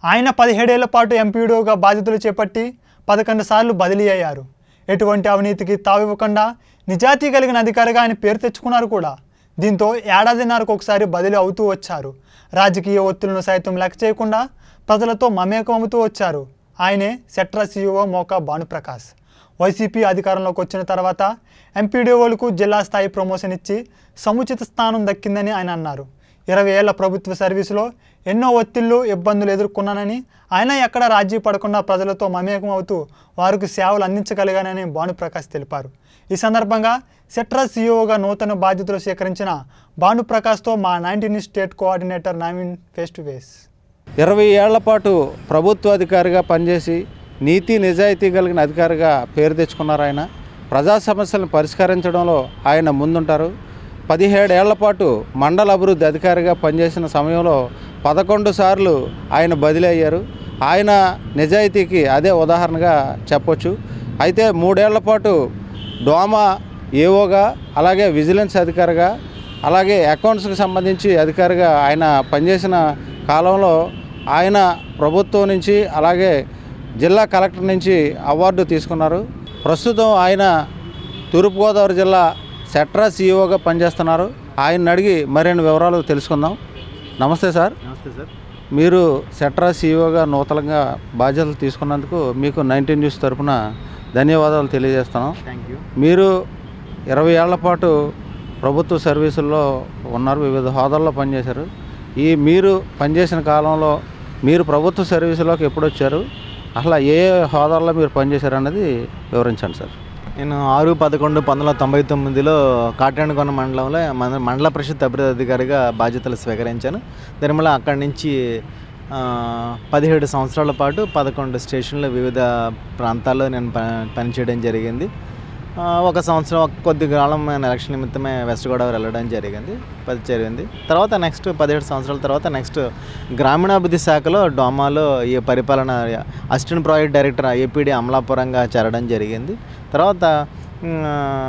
ఆయన పదిహేడేళ్ల పాటు ఎంపీడీఓగా బాధ్యతలు చేపట్టి పదకొండు సార్లు బదిలీ అయ్యారు ఎటువంటి అవినీతికి తావివ్వకుండా నిజాయితీ కలిగిన అధికారిగా ఆయన పేరు తెచ్చుకున్నారు కూడా దీంతో ఏడాదిన్నరకు ఒకసారి బదిలీ అవుతూ వచ్చారు రాజకీయ ఒత్తిళ్లను సైతం లెక్క చేయకుండా ప్రజలతో మమేకం అవుతూ వచ్చారు ఆయనే సెట్రా సీఈఓ మోకా భానుప్రకాష్ వైసీపీ అధికారంలోకి వచ్చిన తర్వాత ఎంపీడీఓలకు జిల్లా స్థాయి ప్రమోషన్ ఇచ్చి సముచిత స్థానం దక్కిందని ఆయన అన్నారు ఇరవై ఏళ్ల ప్రభుత్వ సర్వీసులో ఎన్నో ఒత్తిళ్లు ఇబ్బందులు ఎదుర్కొన్నానని ఆయన ఎక్కడ రాజీ పడకుండా ప్రజలతో మమేకం అవుతూ వారికి సేవలు అందించగలిగానని భానుప్రకాష్ తెలిపారు ఈ సందర్భంగా సెట్రా సీఈఓగా నూతన బాధ్యతలు స్వీకరించిన భానుప్రకాష్తో మా nineteen state coordinator Naveen face to face ఇరవై ఏళ్ల పాటు ప్రభుత్వ అధికారిగా పనిచేసి నీతి నిజాయితీ కలిగిన అధికారిగా పేరు తెచ్చుకున్నారు ఆయన ప్రజా సమస్యలను పరిష్కరించడంలో ఆయన ముందుంటారు పదిహేడు ఏళ్ల పాటు మండల అభివృద్ధి అధికారిగా పనిచేసిన సమయంలో పదకొండు సార్లు ఆయన బదిలీ అయ్యారు ఆయన నిజాయితీకి అదే ఉదాహరణగా చెప్పొచ్చు అయితే మూడేళ్ల పాటు డోమా ఏఓగా అలాగే విజిలెన్స్ అధికారిగా అలాగే అకౌంట్స్కి సంబంధించి అధికారిగా ఆయన పనిచేసిన కాలంలో ఆయన ప్రభుత్వం నుంచి అలాగే జిల్లా కలెక్టర్ నుంచి అవార్డు తీసుకున్నారు ప్రస్తుతం ఆయన తూర్పుగోదావరి జిల్లా సెట్రా సీఈఓగా పనిచేస్తున్నారు ఆయన అడిగి మరిన్ని వివరాలు తెలుసుకుందాం నమస్తే సార్ నమస్తే సార్ మీరు సెట్రా సీఈఓగా నూతనంగా బాధ్యతలు తీసుకున్నందుకు మీకు నైన్టీన్ న్యూస్ తరఫున ధన్యవాదాలు తెలియజేస్తున్నాం థ్యాంక్ యూ మీరు ఇరవై ఏళ్ల పాటు ప్రభుత్వ సర్వీసుల్లో ఉన్నారు వివిధ హోదాల్లో పనిచేశారు ఈ మీరు పనిచేసిన కాలంలో మీరు ప్రభుత్వ సర్వీసులోకి ఎప్పుడు వచ్చారు అసలు ఏ హోదాల్లో మీరు పనిచేశారు అన్నది వివరించండి సార్ నేను ఆరు పదకొండు పంతొమ్మిది వందల తొంభై తొమ్మిదిలో కాటేనకొండ మండలంలో మన మండల పరిషత్ అభివృద్ధి అధికారిగా బాధ్యతలు స్వీకరించాను నిర్మల అక్కడి నుంచి ఆ, పదిహేడు సంవత్సరాల పాటు పదకొండు స్టేషన్లు వివిధ ప్రాంతాల్లో నేను ప- పనిచేయడం జరిగింది ఆ, ఒక సంవత్సరం ఒక కొద్ది కాలం నేను ఎలక్షన్ నిమిత్తమే వెస్ట్ గోదావరి వెళ్ళడం జరిగింది పది జరిగింది తర్వాత నెక్స్ట్ పదిహేడు సంవత్సరాల తర్వాత నెక్స్ట్ గ్రామీణాభివృద్ధి శాఖలో డోమాలో ఈ పరిపాలన అసిస్టెంట్ ప్రాజెక్ట్ డైరెక్టర్ ఏపీడీ అమలాపురంగా చేరడం జరిగింది తర్వాత మ్,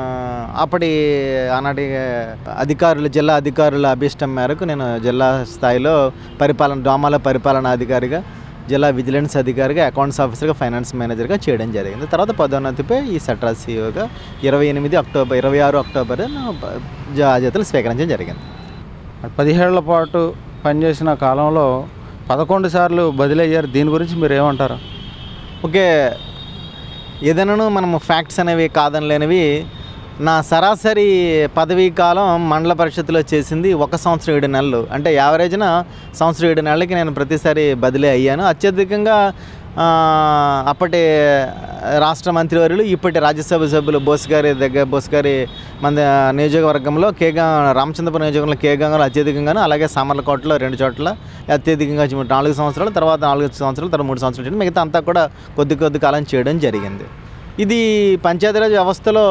అప్పటి ఆనాటి అధికారులు జిల్లా అధికారుల అభిష్టం మేరకు నేను జిల్లా స్థాయిలో పరిపాలన డోమాల పరిపాలన అధికారిగా జిల్లా విజిలెన్స్ అధికారిగా అకౌంట్స్ ఆఫీసర్గా ఫైనాన్స్ మేనేజర్గా చేయడం జరిగింది తర్వాత పదోన్నతిపై ఈ సెట్రా సీఈఓగా ఇరవై ఎనిమిది అక్టోబర్ ఇరవై ఆరు అక్టోబర్ బాధ్యతలు స్వీకరించడం జరిగింది పదిహేళ్ల పాటు పనిచేసిన కాలంలో పదకొండు సార్లు బదిలీ అయ్యారు దీని గురించి మీరు ఏమంటారు ఓకే ఏదైనాను మనము ఫ్యాక్ట్స్ అనేవి కాదనలేనివి నా సరాసరి పదవీ కాలం మండల పరిషత్తులో చేసింది ఒక సంవత్సరం ఏడు నెలలు అంటే యావరేజ్న సంవత్సరం ఏడు నెలలకి నేను ప్రతిసారి బదిలీ అయ్యాను అత్యధికంగా ఆ, అప్పటి రాష్ట్ర మంత్రివర్యులు ఇప్పటి రాజ్యసభ సభ్యులు బోస్ గారి దగ్గర బోస్ గారి మన నియోజకవర్గంలో కేగా రామచంద్రపురం నియోజకవర్గంలో కేగంగాలో అత్యధికంగాను అలాగే సామర్లకోటలో రెండు చోట్ల అత్యధికంగా చూ- నాలుగు సంవత్సరాలు తర్వాత నాలుగు సంవత్సరాలు తర్వాత మూడు సంవత్సరాలు చేయడం మిగతా అంతా కూడా కొద్ది కొద్ది కాలం చేయడం జరిగింది ఇది పంచాయతీరాజ్ వ్యవస్థలో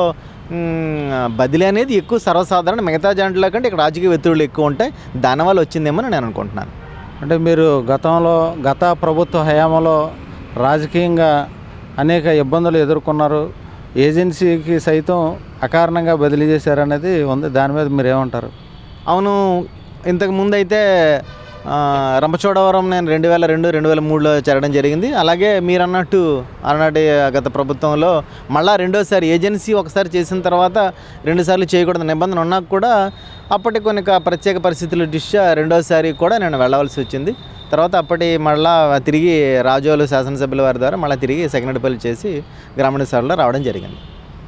మ్, బదిలీ అనేది ఎక్కువ సర్వసాధారణ మిగతా జాంట్ల కంటే ఇక్కడ రాజకీయ ఒత్తిడులు ఎక్కువ ఉంటాయి దానివల్ల వచ్చిందేమో నేను అనుకుంటున్నాను అంటే మీరు గతంలో గత ప్రభుత్వ హయాంలో రాజకీయంగా అనేక ఇబ్బందులు ఎదుర్కొన్నారు ఏజెన్సీకి సైతం అకారణంగా బదిలీ చేశారనేది ఉంది దాని మీద మీరు ఏమంటారు అవును ఇంతకు ముందు అయితే ఆ, రంపచోడవరం నేను రెండు వేల రెండు రెండు వేల మూడులో చేరడం జరిగింది అలాగే మీరు అన్నట్టు ఆనాటి గత ప్రభుత్వంలో మళ్ళా రెండోసారి ఏజెన్సీ ఒకసారి చేసిన తర్వాత రెండుసార్లు చేయకూడదు నిబంధన ఉన్నా కూడా అప్పటి కొన్ని క- ప్రత్యేక పరిస్థితుల దృష్ట్యా రెండోసారి కూడా నేను వెళ్ళవలసి వచ్చింది తర్వాత అప్పటి మళ్ళా తిరిగి రాజోలు శాసనసభ్యుల వారి ద్వారా మళ్ళీ తిరిగి సెకండరీపల్లి చేసి గ్రామీణ సభలో రావడం జరిగింది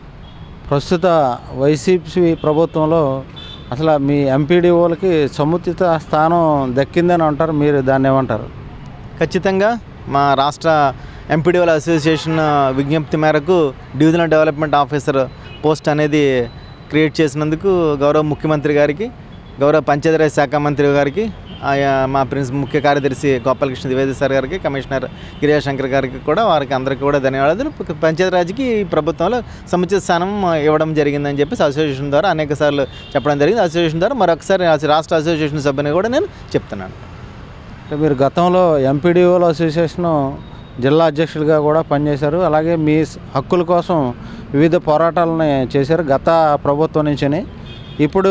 ప్రస్తుత వైసీపీ ప్రభుత్వంలో అసలు మీ ఎంపీడీఓలకి సముచిత స్థానం దక్కిందని అంటారు మీరు దాన్ని ఏమంటారు ఖచ్చితంగా మా రాష్ట్ర ఎంపీడీఓల అసోసియేషన్ విజ్ఞప్తి మేరకు డివిజనల్ డెవలప్మెంట్ ఆఫీసర్ పోస్ట్ అనేది క్రియేట్ చేసినందుకు గౌరవ ముఖ్యమంత్రి గారికి గౌరవ పంచాయతీరాజ్ శాఖ మంత్రి గారికి ఆయా మా ప్రిన్స్ ముఖ్య కార్యదర్శి గోపాలకృష్ణ ద్వివేది సార్ గారికి కమిషనర్ గిరియాశంకర్ గారికి కూడా వారికి అందరికీ కూడా ధన్యవాదాలు పంచాయతీరాజ్కి ఈ ప్రభుత్వంలో సముచిత స్థానం ఇవ్వడం జరిగిందని చెప్పి అసోసియేషన్ ద్వారా అనేక సార్లు చెప్పడం జరిగింది అసోసియేషన్ ద్వారా మరొకసారి రాష్ట్ర అసోసియేషన్ సభ్యుని కూడా నేను చెప్తున్నాను అంటే మీరు గతంలో ఎంపీడీఓల అసోసియేషను జిల్లా అధ్యక్షుడిగా కూడా పనిచేశారు అలాగే మీ స్- హక్కుల కోసం వివిధ పోరాటాలని చేశారు గత ప్రభుత్వం నుంచిని ఇప్పుడు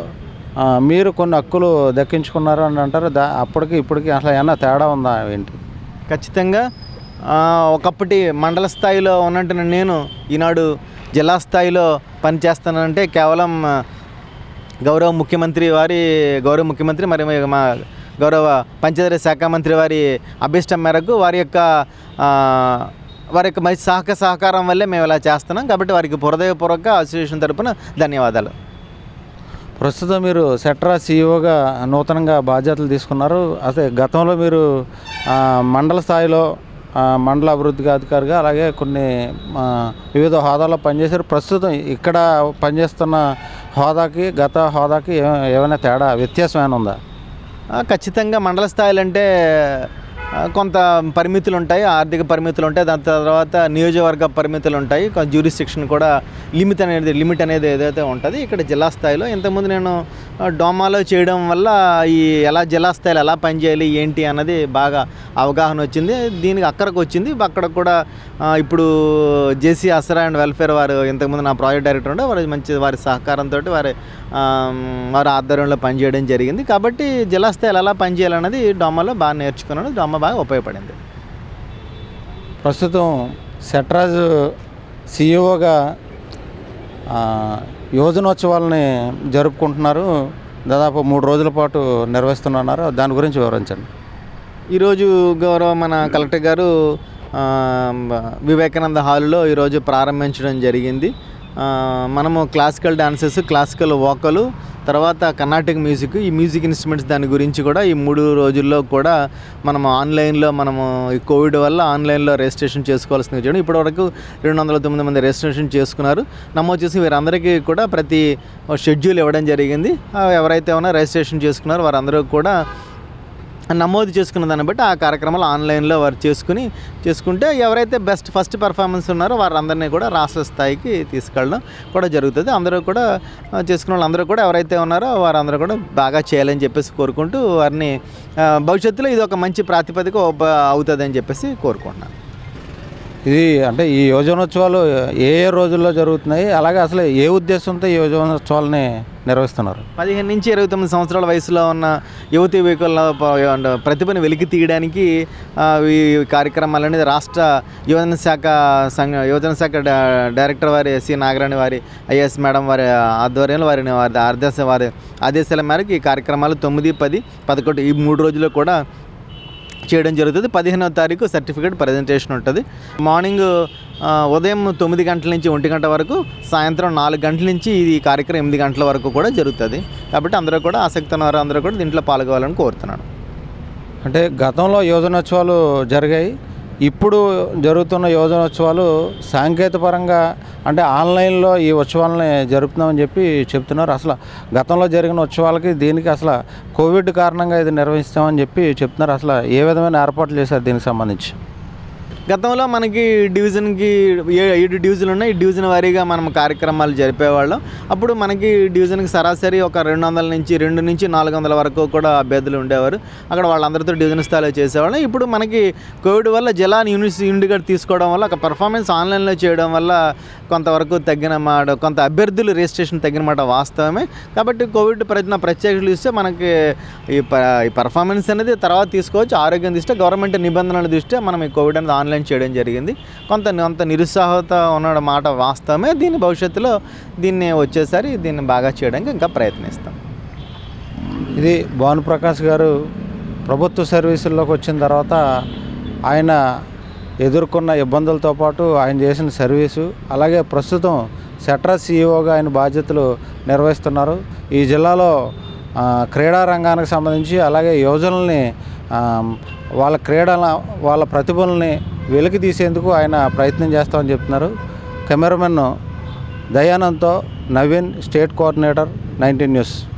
ఆ, మీరు కొన్ని హక్కులు దక్కించుకున్నారు అని అంటారు దా అప్పటికి ఇప్పటికి అసలు ఏమన్నా తేడా ఉందా ఏంటి ఖచ్చితంగా ఆ, ఒకప్పటి మండల స్థాయిలో ఉన్నట్టు నేను ఈనాడు జిల్లా స్థాయిలో పనిచేస్తానంటే కేవలం ఆ, గౌరవ ముఖ్యమంత్రి వారి గౌరవ ముఖ్యమంత్రి మరి మా గౌరవ పంచాయతీ శాఖ మంత్రి వారి అభిష్టం మేరకు వారి యొక్క ఆ, వారి యొక్క మంచి సహక సహకారం వల్లే మేము ఇలా చేస్తున్నాం కాబట్టి వారికి హృదయపూర్వక అసోసియేషన్ తరపున ధన్యవాదాలు ప్రస్తుతం మీరు సెట్రా సీఈఓగా నూతనంగా బాధ్యతలు తీసుకున్నారు అదే గతంలో మీరు ఆ, మండల స్థాయిలో ఆ, మండల అభివృద్ధి అధికారిగా అలాగే కొన్ని ఆ, వివిధ హోదాలో పనిచేశారు ప్రస్తుతం ఇక్కడ పనిచేస్తున్న హోదాకి గత హోదాకి ఏ- ఏమైనా తేడా వ్యత్యాసం ఏమైనా ఉందా ఆ, ఖచ్చితంగా మండల స్థాయిలు అంటే ఆ, కొంత పరిమితులు ఉంటాయి ఆర్థిక పరిమితులు ఉంటాయి దాని తర్వాత నియోజకవర్గ పరిమితులు ఉంటాయి కొంత జ్యూరిస్టిక్షన్ కూడా లిమిట్ అనేది లిమిట్ అనేది ఏదైతే ఉంటుంది ఇక్కడ జిల్లా స్థాయిలో ఇంతకుముందు నేను ఆ, డోమాలో చేయడం వల్ల ఈ ఎలా జిల్లా స్థాయిలో ఎలా పనిచేయాలి ఏంటి అన్నది బాగా అవగాహన వచ్చింది దీనికి అక్కడికి వచ్చింది అక్కడ కూడా ఆ, ఇప్పుడు జేసీ అసరా అండ్ వెల్ఫేర్ వారు ఇంతకుముందు నా ప్రాజెక్ట్ డైరెక్టర్ ఉంటే వారి మంచి వారి సహకారంతో వారి ఆ, వారి ఆధ్వర్యంలో పనిచేయడం జరిగింది కాబట్టి జిల్లా స్థాయిలో ఎలా పనిచేయాలన్నది డోమాలో బాగా నేర్చుకున్నాను డోమా బాగా ఉపయోగపడింది ప్రస్తుతం సెట్రాజ్ సీఈఓగా యోజనోత్సవాలని జరుపుకుంటున్నారు దాదాపు మూడు రోజుల పాటు నిర్వహిస్తున్నారు దాని గురించి వివరించండి ఈరోజు గౌరవ మన కలెక్టర్ గారు ఆ, వివేకానంద హాల్లో ఈరోజు ప్రారంభించడం జరిగింది ఆ, మనము క్లాసికల్ డాన్సెస్ క్లాసికల్ వోకలు తర్వాత కర్ణాటక మ్యూజిక్ ఈ మ్యూజిక్ ఇన్స్ట్రుమెంట్స్ దాని గురించి కూడా ఈ మూడు రోజుల్లో కూడా మనము ఆన్లైన్లో మనము ఈ కోవిడ్ వల్ల ఆన్లైన్లో రిజిస్ట్రేషన్ చేసుకోవాల్సింది చేయడం ఇప్పటివరకు రెండు వందల తొమ్మిది మంది రిజిస్ట్రేషన్ చేసుకున్నారు నమోదు చేసి వీరందరికీ కూడా ప్రతి షెడ్యూల్ ఇవ్వడం జరిగింది ఆ, ఎవరైతే ఉన్నా రిజిస్ట్రేషన్ చేసుకున్నారో వారందరూ కూడా నమోదు చేసుకున్న దాన్ని బట్టి ఆ కార్యక్రమాలు ఆన్లైన్లో వారు చేసుకుని చేసుకుంటే ఎవరైతే బెస్ట్ ఫస్ట్ పర్ఫార్మెన్స్ ఉన్నారో వారందరినీ కూడా రాష్ట్ర స్థాయికి తీసుకెళ్ళడం కూడా జరుగుతుంది అందరూ కూడా ఆ, చేసుకున్న వాళ్ళందరూ కూడా ఎవరైతే ఉన్నారో వారందరూ కూడా బాగా చేయాలని చెప్పేసి కోరుకుంటూ వారిని ఆ, భవిష్యత్తులో ఇది ఒక మంచి ప్రాతిపదిక ఉప- అవుతుందని చెప్పేసి కోరుకుంటున్నాను ఇది అంటే ఈ యోజనోత్సవాలు ఏ ఏ రోజుల్లో జరుగుతున్నాయి అలాగే అసలు ఏ ఉద్దేశంతో ఈ యోజనోత్సవాలని నిర్వహిస్తున్నారు పదిహేను నుంచి ఇరవై తొమ్మిది సంవత్సరాల వయసులో ఉన్న యువతి యువకుల ప- ప్రతిభను వెలికి తీయడానికి ఆ, ఈ కార్యక్రమాలు అనేది రాష్ట్ర యువజన శాఖ సంఘ యువజన శాఖ డా- డైరెక్టర్ వారి సి నాగరాణి వారి ఐఎస్ మేడం వారి ఆధ్వర్యంలో వారిని వారి ఆదేశ వారి ఆదేశాల మేరకు ఈ కార్యక్రమాలు తొమ్మిది పది పదకొండు ఈ మూడు రోజుల్లో కూడా చేయడం జరుగుతుంది పదిహేనవ తారీఖు సర్టిఫికేట్ ప్రజెంటేషన్ ఉంటుంది మార్నింగ్ ఆ, ఉదయం తొమ్మిది గంటల నుంచి ఒంటి గంట వరకు సాయంత్రం నాలుగు గంటల నుంచి ఈ కార్యక్రమం ఎనిమిది గంటల వరకు కూడా జరుగుతుంది కాబట్టి అందరూ కూడా ఆసక్తి ఉన్న వారు అందరూ కూడా దీంట్లో పాల్గొవాలని కోరుతున్నాను అంటే గతంలో యోజనోత్సవాలు జరిగాయి ఇప్పుడు జరుగుతున్న యోజనోత్సవాలు సాంకేతికపరంగా అంటే ఆన్లైన్లో ఈ ఉత్సవాలని జరుపుతున్నామని చెప్పి చెప్తున్నారు అసలు గతంలో జరిగిన ఉత్సవాలకి దీనికి అసలు కోవిడ్ కారణంగా ఇది నిర్వహిస్తామని చెప్పి చెప్తున్నారు అసలు ఏ విధమైన ఏర్పాట్లు చేశారు దీనికి సంబంధించి గతంలో మనకి డివిజన్కి ఏ- ఏడు డివిజన్లు ఉన్నాయి ఈ డివిజన్ వారీగా మనం కార్యక్రమాలు జరిపేవాళ్ళం అప్పుడు మనకి డివిజన్కి సరాసరి ఒక రెండు వందల నుంచి రెండు నుంచి నాలుగు వందల వరకు కూడా అభ్యర్థులు ఉండేవారు అక్కడ వాళ్ళందరితో డివిజన్ స్థాయిలో చేసేవాళ్ళం ఇప్పుడు మనకి కోవిడ్ వల్ల జిల్లాని యూనిస్ యూనిట్గా తీసుకోవడం వల్ల ఒక పర్ఫార్మెన్స్ ఆన్లైన్లో చేయడం వల్ల కొంతవరకు తగ్గిన మాట కొంత అభ్యర్థులు రిజిస్ట్రేషన్ తగ్గిన మాట వాస్తవమే కాబట్టి కోవిడ్ ప్రయత్న ప్రత్యేకలు ఇస్తే మనకి ఈ ప- ఈ పర్ఫార్మెన్స్ అనేది తర్వాత తీసుకోవచ్చు ఆరోగ్యం దృష్ట్యా గవర్నమెంట్ నిబంధనల దృష్ట్యా మనం ఈ కోవిడ్ అనేది ఆన్లైన్ చేయడం జరిగింది కొంత కొంత నిరుత్సాహత ఉన్న మాట వాస్తవమే దీని భవిష్యత్తులో దీన్ని వచ్చేసరి దీన్ని బాగా చేయడానికి ఇంకా ప్రయత్నిస్తాం ఇది భానుప్రకాష్ గారు ప్రభుత్వ సర్వీసుల్లోకి వచ్చిన తర్వాత ఆయన ఎదుర్కొన్న ఇబ్బందులతో పాటు ఆయన చేసిన సర్వీసు అలాగే ప్రస్తుతం సెట్రా సీఈఓగా ఆయన బాధ్యతలు నిర్వహిస్తున్నారు ఈ జిల్లాలో ఆ, క్రీడా రంగానికి సంబంధించి అలాగే యువజనుల్ని ఆ, వాళ్ళ క్రీడల వాళ్ళ ప్రతిభల్ని వెలికి తీసేందుకు ఆయన ప్రయత్నం చేస్తామని చెప్తున్నారు కెమెరామెన్ దయానంద్తో Naveen state coordinator nineteen news